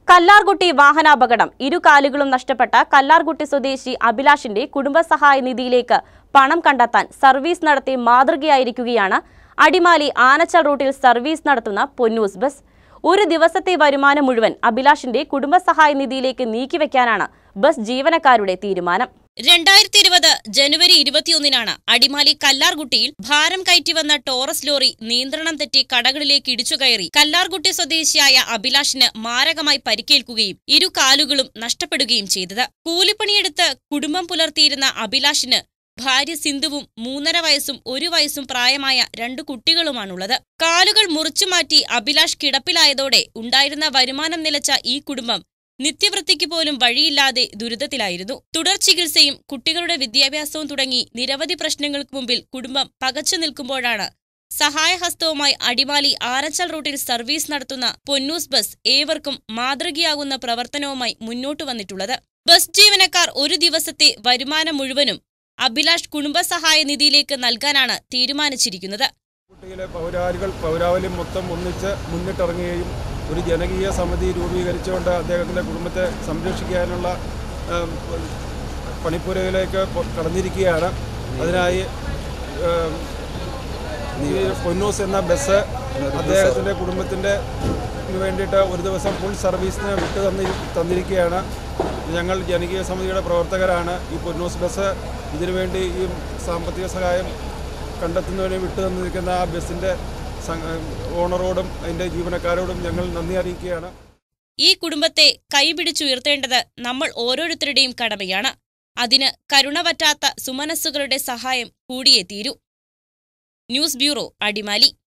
കല്ലാർകുട്ടി വാഹനാപകടം ഇരു കാലുകളും നഷ്ടപ്പെട്ട കല്ലാർകുട്ടി സ്വദേശി അഭിലാഷിന്റെ കുടുംബസഹായ നിധിയിലേക്ക് പണം കണ്ടെത്താൻ സർവീസ് നടത്തി മാതൃകയായിരിക്കുകയാണ് അടിമാലി ആനച്ചൽ റൂട്ടിൽ സർവീസ് നടത്തുന്ന പൊന്നൂസ് ബസ് ഒരു ദിവസത്തെ വരുമാനം മുഴുവൻ അഭിലാഷിന്റെ കുടുംബസഹായ നിധിയിലേക്ക് നീക്കിവെക്കാനാണ് ബസ് ജീവനക്കാരുടെ തീരുമാനം രണ്ടായിരത്തി ഇരുപത് ജനുവരി ഇരുപത്തിയൊന്നിനാണ് അടിമാലി കല്ലാർകുട്ടിയിൽ ഭാരം കയറ്റി വന്ന ടോറസ് ലോറി നിയന്ത്രണം തെറ്റി കടകളിലേക്ക് ഇടിച്ചുകയറി കല്ലാർകുട്ടി സ്വദേശിയായ അഭിലാഷിന് മാരകമായി പരിക്കേൽക്കുകയും ഇരു കാലുകളും നഷ്ടപ്പെടുകയും ചെയ്തത് കൂലിപ്പണിയെടുത്ത് കുടുംബം പുലർത്തിയിരുന്ന അഭിലാഷിന് ഭാര്യ സിന്ധുവും മൂന്നര വയസ്സും ഒരു വയസ്സും പ്രായമായ രണ്ടു കുട്ടികളുമാണുള്ളത് കാലുകൾ മുറിച്ചുമാറ്റി അഭിലാഷ് കിടപ്പിലായതോടെ ഉണ്ടായിരുന്ന വരുമാനം നിലച്ച ഈ കുടുംബം നിത്യവൃത്തിക്ക് പോലും വഴിയില്ലാതെ ദുരിതത്തിലായിരുന്നു തുടർ ചികിത്സയും കുട്ടികളുടെ വിദ്യാഭ്യാസവും തുടങ്ങി നിരവധി പ്രശ്നങ്ങൾക്ക് മുമ്പിൽ കുടുംബം പകച്ചു നിൽക്കുമ്പോഴാണ് സഹായഹസ്തവുമായി അടിമാലി ആരച്ചൽ റൂട്ടിൽ സർവീസ് നടത്തുന്ന പൊന്നൂസ് ബസ് ഏവർക്കും മാതൃകയാകുന്ന പ്രവർത്തനവുമായി മുന്നോട്ടു വന്നിട്ടുള്ളത് ബസ് ജീവനക്കാർ ഒരു ദിവസത്തെ വരുമാനം മുഴുവനും അഭിലാഷ് കുടുംബസഹായ നിധിയിലേക്ക് നൽകാനാണ് തീരുമാനിച്ചിരിക്കുന്നത് കുട്ടിയിലെ പൗരാലികൾ പൗരാവലി മൊത്തം ഒന്നിച്ച് മുന്നിട്ടിറങ്ങുകയും ഒരു ജനകീയ സമിതി രൂപീകരിച്ചുകൊണ്ട് അദ്ദേഹത്തിൻ്റെ കുടുംബത്തെ സംരക്ഷിക്കാനുള്ള ഏം, പണിപ്പുരയിലേക്ക് പൊ- കടന്നിരിക്കുകയാണ് അതിനായി ഏം, ഈ പൊന്നൂസ് എന്ന ബസ് അദ്ദേഹത്തിൻ്റെ കുടുംബത്തിൻ്റെ വേണ്ടിയിട്ട് ഒരു ദിവസം ഫുൾ സർവീസിന് വിട്ടു തന്നി തന്നിരിക്കുകയാണ് ഞങ്ങൾ ജനകീയ സമിതിയുടെ പ്രവർത്തകരാണ് ഈ പൊന്നൂസ് ബസ് ഇതിനുവേണ്ടി ഈ സാമ്പത്തിക സഹായം കണ്ടെത്തുന്നതിന് വിട്ടു തന്നിരിക്കുന്ന ആ ബസ്സിൻ്റെ സംഘ- ഓണറോടും അതിൻ്റെ ജീവനക്കാരോടും ഞങ്ങൾ നന്ദി അറിയിക്കുകയാണ് ഈ കുടുംബത്തെ കൈപിടിച്ചുയർത്തേണ്ടത് നമ്മൾ ഓരോരുത്തരുടെയും കടമയാണ് അതിന് കരുണ പറ്റാത്ത സുമനസ്സുകളുടെ സഹായം കൂടിയേ തീരൂ ന്യൂസ് ബ്യൂറോ അടിമാലി